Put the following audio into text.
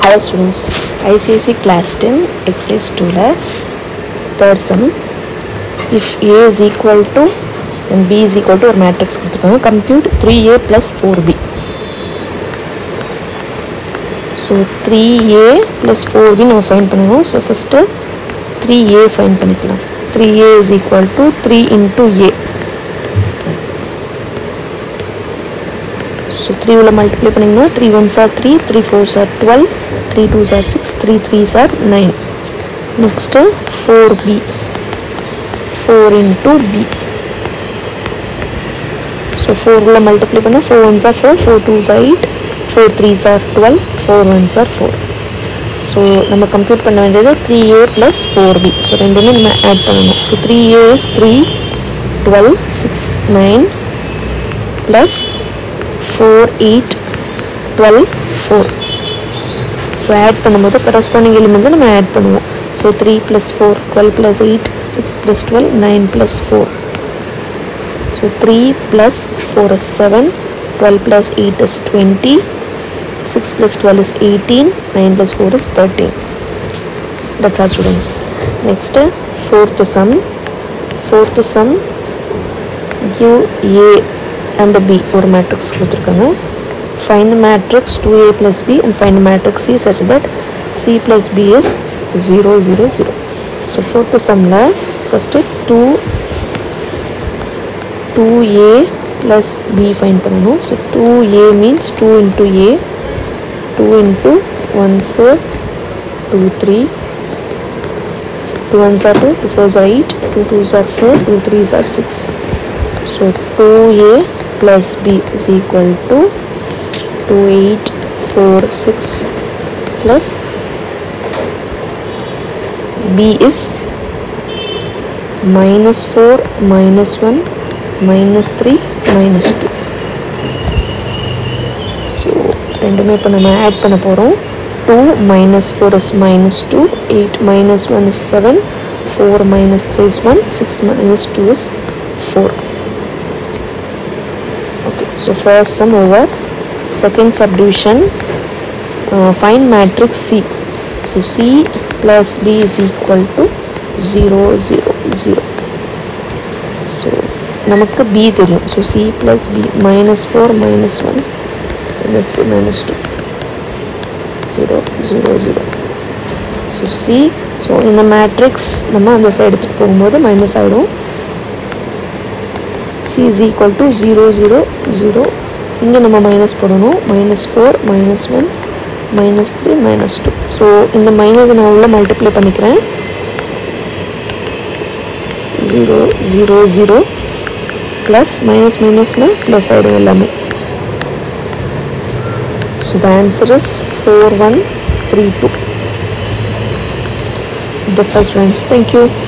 Hello students ICSE class ten exercise டூவில் third sum if A is equal to and B is equal to ஒரு matrix கொடுத்துருக்காங்க compute three A plus four B so three A plus four B நம்ம find பண்ணணும் so first three A find பண்ணிக்கலாம் three A is equal to three into A so three உள்ள multiply பண்ணிங்கன்னா three ones are three three fours are twelve three twos are six three threes are nine next four B four into B so ஃபோரில் multiply பண்ணால் four ones are four four twos are eight four threes are twelve four ones are four so நம்ம compute பண்ண வேண்டியது three A plus four B so ரெண்டுமே நம்ம add பண்ணணும் so three A is three twelve six nine plus four eight twelve four so add பண்ணும்போது corresponding எலிமெண்ட்ஸை நம்ம add பண்ணுவோம் so three plus four twelve plus eight six plus twelve nine plus four so three plus four is seven twelve plus eight is twenty six plus twelve is eighteen nine plus four is thirteen that's are students next fourth sum fourth sum give A and B ஒரு matrix கொடுத்துருக்காங்க find matrix two A plus B and find matrix C such that C plus B is zero zero zero so fourth சம்மில் first two two A plus B find பண்ணணும் so two A means two into A two into one four two three two ones are two two fours are eight two twos are four two threes are six So 2a plus b is equal to 2, 8, 4, 6 plus b is minus 4, minus 1, minus 3, minus 2. So ரெண்டுமே இப்போ நம்ம add பண்ண போகிறோம் two minus four is minus two eight minus one is seven four minus three is one six minus two is four okay so first sum over second subdivision uh, find matrix c so c plus b is equal to 0 0 0 so நமக்கு b தெரியும் so c plus b minus 4 minus 1 minus 3 minus 2 0 0 0 so c so இந்த matrix நம்ம அந்த side எடுத்துகிட்டு போகும்போது minus ஆகிடும் C is equal to zero zero zero இங்கே நம்ம மைனஸ் போடணும் minus four minus one minus three minus two so இந்த மைனஸ் நான் உள்ள மல்டிப்ளை பண்ணிக்கிறேன் zero zero zero plus minus மைனஸ்னால் ப்ளஸ் ஆகிடும் எல்லாமே so the answer is four one three two that's all friends thank you